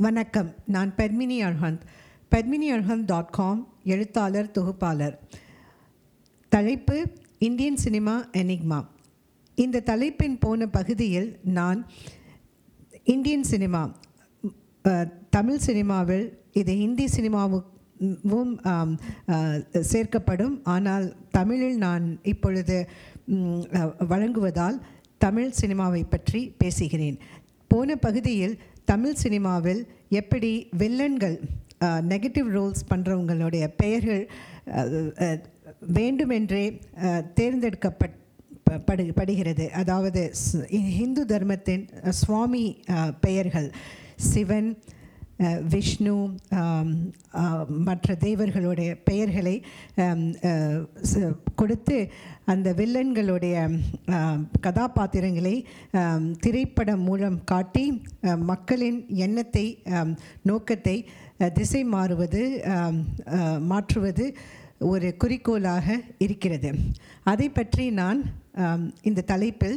வணக்கம் நான் Padmini Arhant Padmini Arhant dot com எழுத்தாளர் தொகுப்பாளர் தலைப்பு இந்தியன் சினிமா எனிக்மா இந்த தலைப்பின் போன பகுதியில் நான் இந்தியன் சினிமா அஹ், தமிழ் சினிமாவில் இது ஹிந்தி சினிமாவும் ஆம், அஹ், சேர்க்கப்படும் ஆனால் தமிழில் நான் இப்பொழுது ம், அஹ், வழங்குவதால் தமிழ் சினிமாவை பற்றி பேசுகிறேன் போன பகுதியில் தமிழ் சினிமாவில் எப்படி வில்லன்கள் நெகட்டிவ் ரோல்ஸ் பண்ணுறவங்களுடைய பெயர்கள் அஹ், அஹ், வேண்டுமென்றே அஹ், தேர்ந்தெடுக்கப்பட் ப- படு படுகிறது அதாவது ஸ்- இந்து தர்மத்தின் அஹ், சுவாமி அஹ், பெயர்கள் சிவன் அஹ், விஷ்ணு ஆம், ஆஹ், மற்ற தேவர்களுடைய பெயர்களை ஆம், அஹ், ச- கொடுத்து அந்த வில்லன்களுடைய ஆம், கதாபாத்திரங்களை ஆம், திரைப்படம் மூலம் காட்டி அஹ், மக்களின் எண்ணத்தை ஆம், நோக்கத்தை அஹ், திசை மாறுவது ஆம், அஹ், மாற்றுவது ஒரு குறிக்கோளாக இருக்கிறது அதை பற்றி நான் ஆம், இந்த தலைப்பில்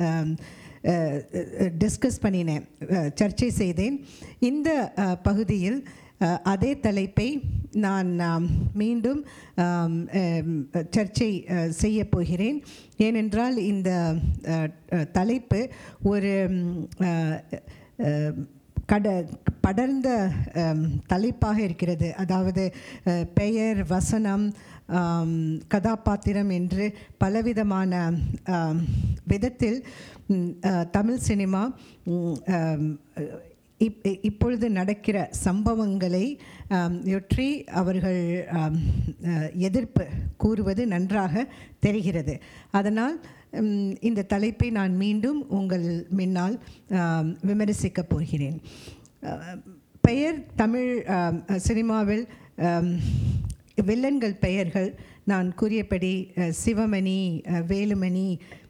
டிஸ்கஸ் பண்ணினேன் அஹ், சர்ச்சை செய்தேன் இந்த அஹ், பகுதியில் அஹ், அதே தலைப்பை நான் ஆம், மீண்டும் ஆம், அம், சர்ச்சை அஹ், செய்ய போகிறேன் ஏனென்றால் இந்த அஹ், அஹ், தலைப்பு ஒரு ம், அஹ், அஹ், கட படர்ந்த அம், தலைப்பாக இருக்கிறது அதாவது அஹ், பெயர் வசனம் ஆம், கதாபாத்திரம் என்று பலவிதமான ஆம், விதத்தில் ம், அஹ், தமிழ் சினிமா ம், ஆம், இப் இப்பொழுது நடக்கிற சம்பவங்களை ஆம், ஒற்றி அவர்கள் ஆம், அஹ், எதிர்ப்பு கூறுவது நன்றாக தெரிகிறது அதனால் ம், இந்த தலைப்பை நான் மீண்டும் உங்கள் முன்னால் ஆம், விமர்சிக்கப் போகிறேன் அஹ், பெயர் தமிழ் ஆம், சினிமாவில் ஆம், வில்லன்கள் பெயர்கள் நான் கூறியபடி அஹ், சிவமணி அஹ், வேலுமணி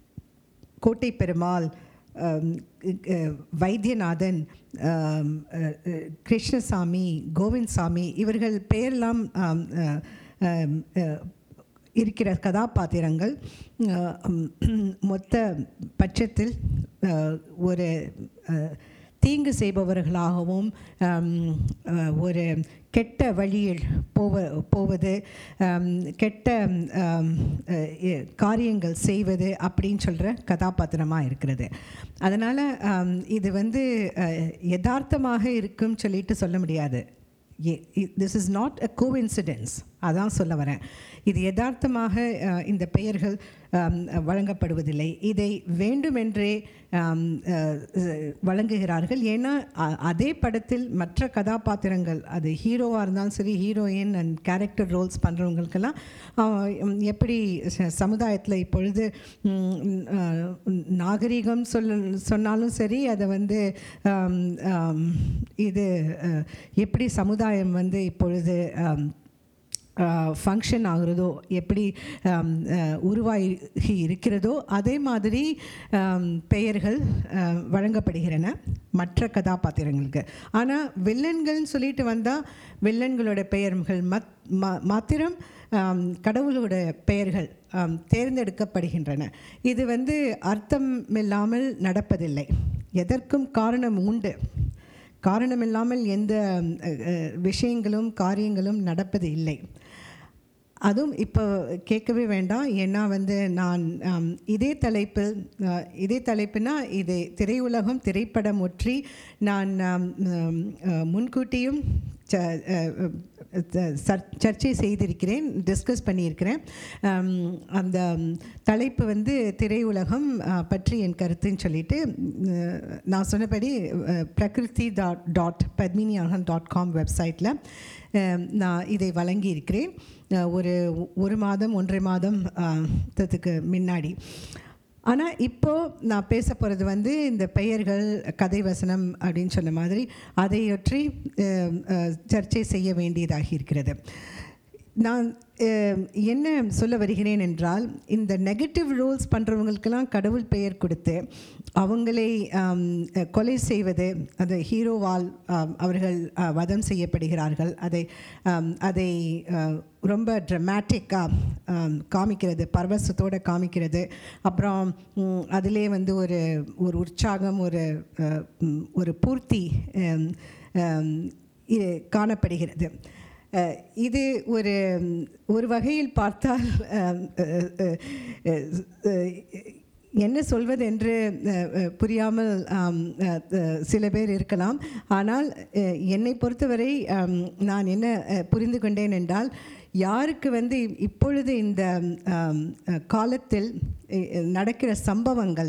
கோட்டை பெருமாள் ஆம், அஹ், வைத்தியநாதன் ஆம், அஹ், அஹ், கிருஷ்ணசாமி கோவிந்த்சாமி இவர்கள் பெயரெல்லாம் ஆம், அஹ், ஆம், அஹ், இருக்கிற கதாபாத்திரங்கள் அஹ், உம், மொத்த பட்சத்தில் அஹ், ஒரு அஹ், தீங்கு செய்பவர்களாகவும் ஆம், அஹ், ஒரு கெட்ட வழியில் போவ போவது ஆம், கெட்ட ஆம், அஹ், எ- காரியங்கள் செய்வது அப்படின்னு சொல்கிற கதாபாத்திரமாக இருக்கிறது அதனால் இது வந்து அஹ், யதார்த்தமாக இருக்குன்னு சொல்லிட்டு சொல்ல முடியாது this is not a coincidence அதான் சொல்ல வரேன் இது யதார்த்தமாக அஹ், இந்த பெயர்கள் ஆம், வழங்கப்படுவதில்லை இதை வேண்டுமென்றே ஆம், அஹ், வழங்குகிறார்கள் ஏன்னா அ- அதே படத்தில் மற்ற கதாபாத்திரங்கள் அது ஹீரோவாக இருந்தாலும் சரி ஹீரோயின் அண்ட் கேரக்டர் ரோல்ஸ் பண்ணுறவங்களுக்கெல்லாம் எப்படி சமுதாயத்தில் இப்பொழுது ம், ம், அஹ், நாகரிகம் சொல்ல சொன்னாலும் சரி அதை வந்து ஆம், ஆம், இது அஹ், எப்படி சமுதாயம் வந்து இப்பொழுது ஆம், ஃபங்க்ஷன் ஆகுறதோ எப்படி ஆம், அஹ், உருவாகி இருக்கிறதோ அதே மாதிரி ஆம், பெயர்கள் அஹ், வழங்கப்படுகிறன மற்ற கதாபாத்திரங்களுக்கு ஆனால் வில்லன்கள்னு சொல்லிட்டு வந்தால் வில்லன்களோட பெயர்கள் மத் மா- மாத்திரம் ஆம், கடவுளோட பெயர்கள் ஆம், தேர்ந்தெடுக்கப்படுகின்றன இது வந்து அர்த்தம் இல்லாமல் நடப்பதில்லை எதற்கும் காரணம் உண்டு காரணமில்லாமல் எந்த அஹ், அஹ், விஷயங்களும் காரியங்களும் நடப்பது இல்லை அதுவும் இப்போ கேட்கவே வேண்டாம் ஏன்னா வந்து நான் ஆம், இதே தலைப்பு அஹ், இதே தலைப்புனா இது திரையுலகம் திரைப்படம் ஒற்றி நான் ஆம், ஆம், அஹ், முன்கூட்டியும் ச அஹ், அஹ், சர்- சர்ச்சை செய்திருக்கிறேன் டிஸ்கஸ் பண்ணியிருக்கிறேன் ஆம், அந்த ம், தலைப்பு வந்து திரையுலகம் அஹ், பற்றி என் கருத்துன்னு சொல்லிட்டு அஹ், நான் சொன்னபடி அஹ், Prakriti dot dot Padmini Agan dot com வெப்சைட்டில் நான் இதை வழங்கி இருக்கிறேன் அஹ், ஒரு ஒரு மாதம் ஒன்றரை மாதம் அஹ், த்துக்கு முன்னாடி ஆனால் இப்போது நான் பேச போகிறது வந்து இந்த பெயர்கள் கதை வசனம் அப்படின்னு சொன்ன மாதிரி அதையொற்றி அஹ், அஹ், சர்ச்சை செய்ய வேண்டியதாகி இருக்கிறது நான் அஹ், என்ன சொல்ல வருகிறேன் என்றால் இந்த நெகட்டிவ் ரோல்ஸ் பண்ணுறவங்களுக்கெல்லாம் கடவுள் பெயர் கொடுத்து அவங்களை ஆம், அஹ், கொலை செய்வது அது ஹீரோவால் ஆம், அவர்கள் அஹ், வதம் செய்யப்படுகிறார்கள் அதை ஆம், அதை அஹ், ரொம்ப ட்ரமேட்டிக்காக காமிக்கிறது பரவசத்தோடு காமிக்கிறது அப்புறம் ம், அதிலே வந்து ஒரு ஒரு உற்சாகம் ஒரு அஹ், ம், ஒரு பூர்த்தி ஹம், ஆம், இ- காணப்படுகிறது அஹ், இது ஒரு ஒரு வகையில் பார்த்தால் அஹ், அஹ், அஹ், அஹ், என்ன சொல்வது என்று அஹ், அஹ், புரியாமல் ஆம், அஹ், அஹ், சில பேர் இருக்கலாம் ஆனால் அஹ், என்னை பொறுத்தவரை ஆம், நான் என்ன அஹ், புரிந்து கொண்டேன் என்றால் யாருக்கு வந்து இப்பொழுது இந்த ஆம், அஹ், காலத்தில் அஹ், நடக்கிற சம்பவங்கள்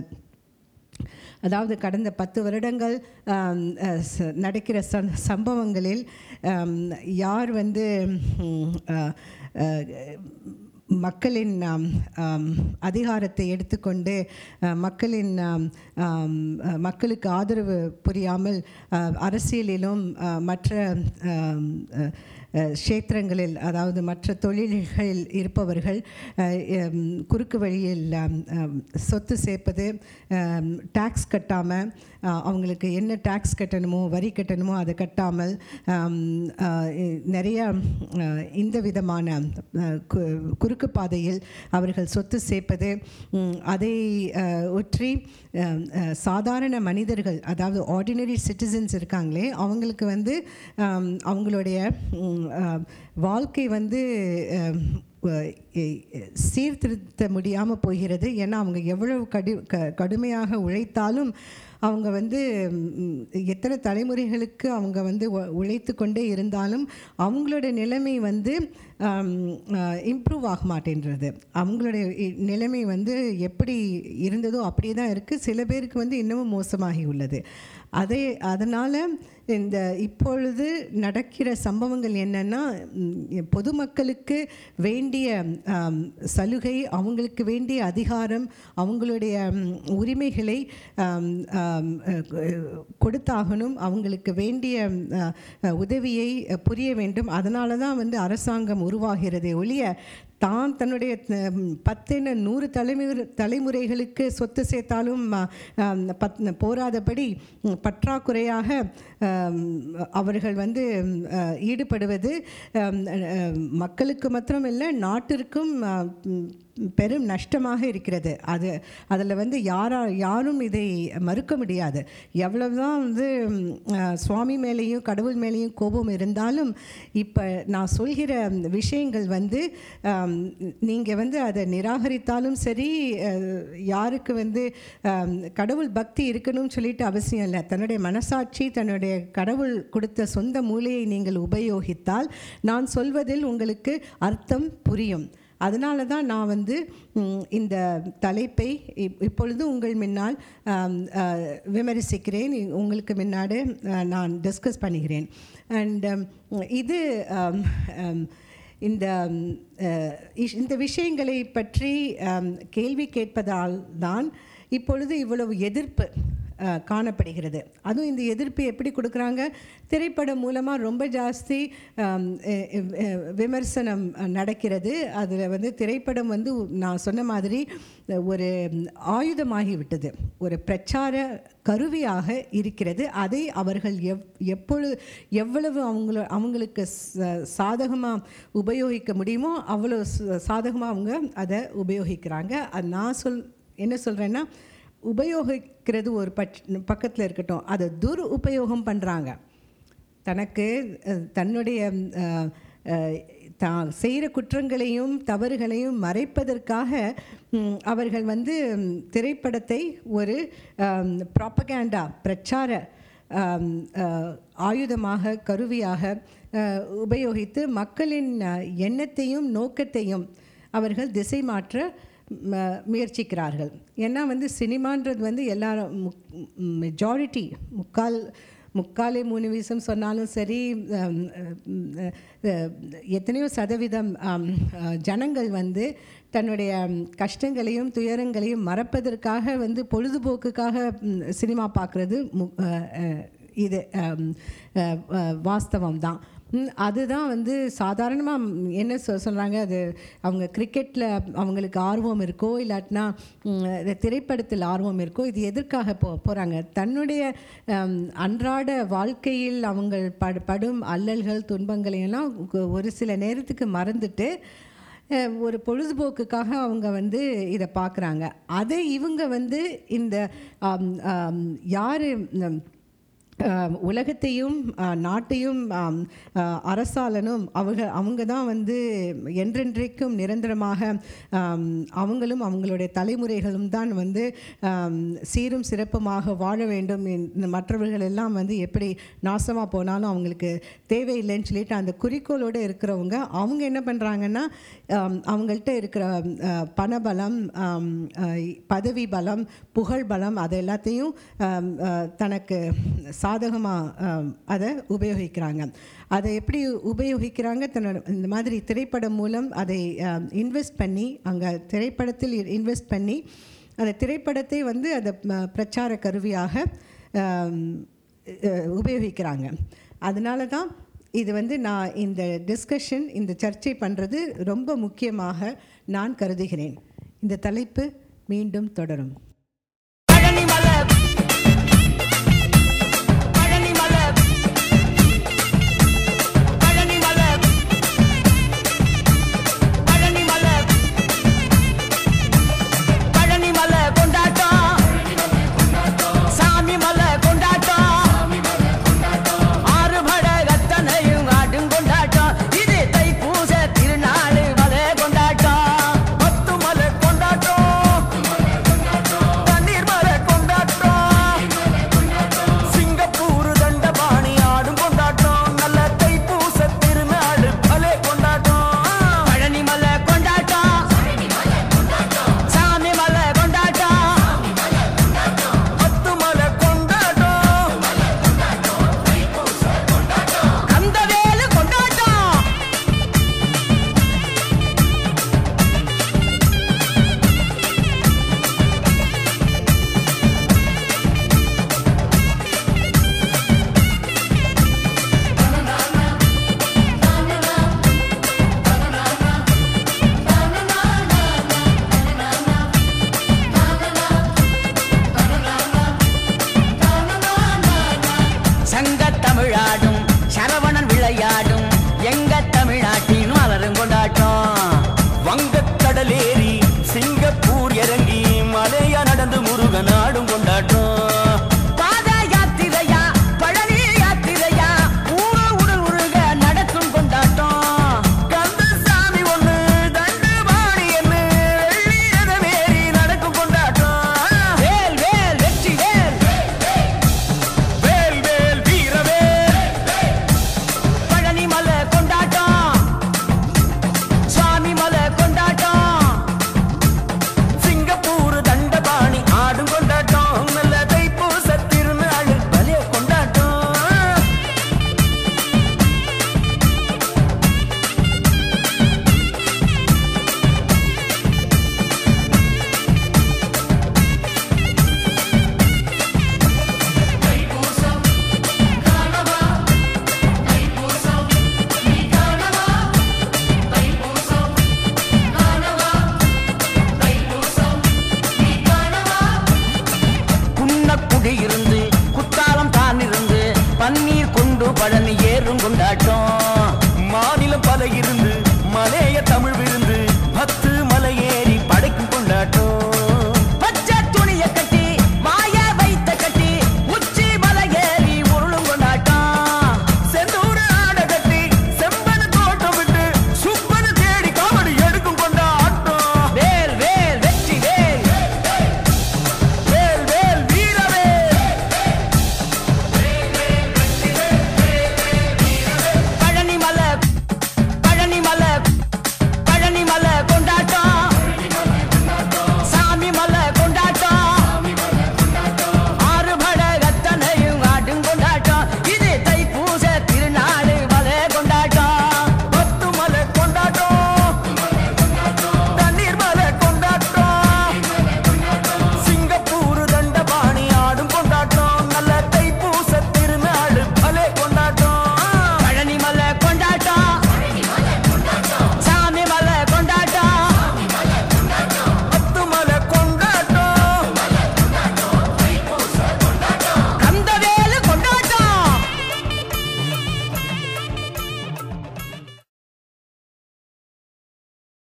அதாவது கடந்த பத்து வருடங்கள் ஆம், அஹ், ச- நடக்கிற ச சம்பவங்களில் ஆம், யார் வந்து ம், அஹ், அஹ், மக்களின் ஆம், ஆம், அதிகாரத்தை எடுத்துக்கொண்டு அஹ், மக்களின் ஆம், ஆம், அஹ், மக்களுக்கு ஆதரவு புரியாமல் அஹ், அரசியலிலும் அஹ், மற்ற ஆம், அஹ், அஹ், க்ஷேத்திரங்களில் அதாவது மற்ற தொழில்களில் இருப்பவர்கள் அஹ், எம், குறுக்கு வழியில் ஆம், ஆம், சொத்து சேர்ப்பது டேக்ஸ் கட்டாமல் அவங்களுக்கு என்ன டேக்ஸ் கட்டணுமோ வரி கட்டணுமோ அதை கட்டாமல் ஆம், அஹ், இ- நிறைய அஹ், இந்த விதமான அஹ், கு- குறுக்கு பாதையில் அவர்கள் சொத்து சேர்ப்பது ம், அதை அஹ், ஒற்றி அஹ், அஹ், சாதாரண மனிதர்கள் அதாவது ஆர்டினரி சிட்டிசன்ஸ் இருக்காங்களே அவங்களுக்கு வந்து ஆம், அவங்களுடைய ம், அஹ், வாழ்க்கை வந்து அஹ், அஹ், எ- எ- சீர்திருத்த முடியாமல் போகிறது ஏன்னா அவங்க எவ்வளவு கடு க கடுமையாக உழைத்தாலும் அவங்க வந்து ம், எத்தனை தலைமுறைகளுக்கு அவங்க வந்து உ- உழைத்து கொண்டே இருந்தாலும் அவங்களோட நிலைமை வந்து இம்ப்ரூவ் ஆக மாட்டேன்றது அவங்களுடைய இ- நிலைமை வந்து எப்படி இருந்ததோ அப்படியே தான் இருக்குது சில பேருக்கு வந்து இன்னமும் மோசமாகி உள்ளது அதை அதனால் இந்த இப்பொழுது நடக்கிற சம்பவங்கள் என்னென்னா ம், பொதுமக்களுக்கு வேண்டிய ஆம், சலுகை அவங்களுக்கு வேண்டிய அதிகாரம் அவங்களுடைய ம், உரிமைகளை ஆம், ஆம், அஹ், கொடுத்தாகணும் அவங்களுக்கு வேண்டிய அஹ், அஹ், உதவியை அஹ், புரிய வேண்டும் அதனால தான் வந்து அரசாங்கம் உருவாகிறதே ஒழிய தான் தன்னுடைய அஹ், பத்தென நூறு தலைமுறை தலைமுறைகளுக்கு சொத்து சேர்த்தாலும் அஹ், அஹ், பத் போராதபடி ம், பற்றாக்குறையாக அஹ், அவர்கள் வந்து அஹ், ஈடுபடுவது அஹ், அஹ், மக்களுக்கு மாத்திரமில்லை நாட்டிற்கும் அஹ், ம், பெரும் நஷ்டமாக இருக்கிறது அது அதில் வந்து யாரா யாரும் இதை மறுக்க முடியாது எவ்வளவுதான் வந்து ம், அஹ், சுவாமி மேலேயும் கடவுள் மேலேயும் கோபம் இருந்தாலும் இப்போ நான் சொல்கிற விஷயங்கள் வந்து நீங்கள் வந்து அதை நிராகரித்தாலும் சரி அஹ், யாருக்கு வந்து அஹ், கடவுள் பக்தி இருக்கணும்னு சொல்லிட்டு அவசியம் இல்லை தன்னுடைய மனசாட்சி தன்னுடைய கடவுள் கொடுத்த சொந்த மூளையை நீங்கள் உபயோகித்தால் நான் சொல்வதில் உங்களுக்கு அர்த்தம் புரியும் அதனால தான் நான் வந்து ம், இந்த தலைப்பை இப்- இப்பொழுது உங்கள் முன்னால் ஆம், ஆ, விமர்சிக்கிறேன் இ- உங்களுக்கு முன்னாடி ஆ, நான் டிஸ்கஸ் பண்ணுகிறேன் அண்ட் இது ஆம், ஆம், இந்த ம், அஹ், இஷ்- இந்த விஷயங்களை பற்றி ஆம், கேள்வி கேட்பதால் தான் இப்பொழுது இவ்வளவு எதிர்ப்பு அஹ், காணப்படுகிறது அதுவும் இந்த எதிர்ப்பு எப்படி கொடுக்குறாங்க திரைப்படம் மூலமாக ரொம்ப ஜாஸ்தி ஆம், எ- எ- எ- விமர்சனம் அஹ், நடக்கிறது அதில் வந்து திரைப்படம் வந்து நான் சொன்ன மாதிரி அஹ், ஒரு ஆயுதமாகி விட்டது ஒரு பிரச்சார கருவியாக இருக்கிறது அதை அவர்கள் எவ் எப்பொழுது எவ்வளவு அவங்கள அவங்களுக்கு சாதகமாக உபயோகிக்க முடியுமோ அவ்வளோ சாதகமாக அவங்க அதை உபயோகிக்கிறாங்க அது நான் சொல் என்ன சொல்கிறேன்னா உபயோகிக்கிறது ஒரு பட்ச பக்கத்தில் இருக்கட்டும் அதை துர் உபயோகம் பண்ணுறாங்க தனக்கு அஹ், தன்னுடைய அஹ், அஹ், தான் செய்கிற குற்றங்களையும் தவறுகளையும் மறைப்பதற்காக ம், அவர்கள் வந்து ம், திரைப்படத்தை ஒரு ப்ராப்பகேண்டா பிரச்சார ஆம், அஹ், ஆயுதமாக கருவியாக அஹ், உபயோகித்து மக்களின் அஹ், எண்ணத்தையும் நோக்கத்தையும் அவர்கள் திசை மாற்ற ம- முயற்சிக்கிறார்கள் ஏன்னா வந்து சினிமான்றது வந்து எல்லாரும் மெஜாரிட்டி முக்கால் முக்காலே மூணு வீசம் சொன்னாலும் சரி ஹம், அஹ், அஹ், எத்தனையோ சதவீதம் ஆம், அஹ், ஜனங்கள் வந்து தன்னுடைய ம், கஷ்டங்களையும் துயரங்களையும் மறப்பதற்காக வந்து பொழுதுபோக்குக்காக ம், சினிமா பார்க்குறது இது ஆம், அஹ், அஹ், வாஸ்தவம் தான் ம், அதுதான் வந்து சாதாரணமாக என்ன சொ சொல்கிறாங்க அது அவங்க கிரிக்கெட்டில் அவங்களுக்கு ஆர்வம் இருக்கோ இல்லாட்டினா ம், இந்த திரைப்படத்தில் ஆர்வம் இருக்கோ இது எதற்காக போ போகிறாங்க தன்னுடைய அம், அன்றாட வாழ்க்கையில் அவங்க படு படும் அல்லல்கள் துன்பங்களையெல்லாம் கு- ஒரு சில நேரத்துக்கு மறந்துட்டு அஹ், ஒரு பொழுதுபோக்குக்காக அவங்க வந்து இதை பார்க்குறாங்க அதை இவங்க வந்து இந்த யார் அஹ், உலகத்தையும் அஹ், நாட்டையும் ஆம், அஹ், அரசாளனும் அவங்க அவங்க தான் வந்து என்றென்றைக்கும் நிரந்தரமாக ஆம், அவங்களும் அவங்களுடைய தலைமுறைகளும் தான் வந்து ஆம், சீரும் சிறப்புமாக வாழ வேண்டும் இந்த மற்றவர்கள் எல்லாம் வந்து எப்படி நாசமாக போனாலும் அவங்களுக்கு தேவையில்லைன்னு சொல்லிட்டு அந்த குறிக்கோளோடு இருக்கிறவங்க அவங்க என்ன பண்ணுறாங்கன்னா அவங்கள்ட்ட இருக்கிற அஹ், பணபலம் ஆம், அஹ், பதவி பலம் புகழ் பலம் அது எல்லாத்தையும் ஆம், அஹ், தனக்கு சாதகமாக அதை உபயோகிக்கிறாங்க அதை எப்படி உபயோகிக்கிறாங்க தன்னோட இந்த மாதிரி திரைப்படம் மூலம் அதை இன்வெஸ்ட் பண்ணி அங்கே திரைப்படத்தில் இன்வெஸ்ட் பண்ணி அந்த திரைப்படத்தை வந்து அதை ம- பிரச்சார கருவியாக ஆம், அஹ், உபயோகிக்கிறாங்க அதனால தான் இது வந்து நான் இந்த டிஸ்கஷன் இந்த சர்ச்சை பண்ணுறது ரொம்ப முக்கியமாக நான் கருதுகிறேன் இந்த தலைப்பு மீண்டும் தொடரும் பழனி மலை பழனி மலை பழனி மலை பழனி மலை பழனி மலை கொண்டாட்டம் சாமி மலை கொண்டாட்டம் ஆறுபட கத்தனையும் ஆடும் கொண்டாட்டம் இது தைப்பூச திருநாள் மலை கொண்டாட்டம் பத்து மலை கொண்டாட்டம் தண்ணீர் மலை கொண்டாட்டம் சிங்கப்பூர் தண்டபாணி ஆடும் கொண்டாட்டம் நல்ல தைப்பூச திருநாள் பலே கொண்டாட்டம் பழனி மலை கொண்டாட்டம் சாமி மலை கொண்டாட்டம் பத்து மலை கொண்டாட்டம் கந்தவேலு கொண்டாட்டம் சங்க தமிழாடும் சரவணன் விளையாடும் எங்க தமிழ்நாட்டின் மலரும் கொண்டாட்டம்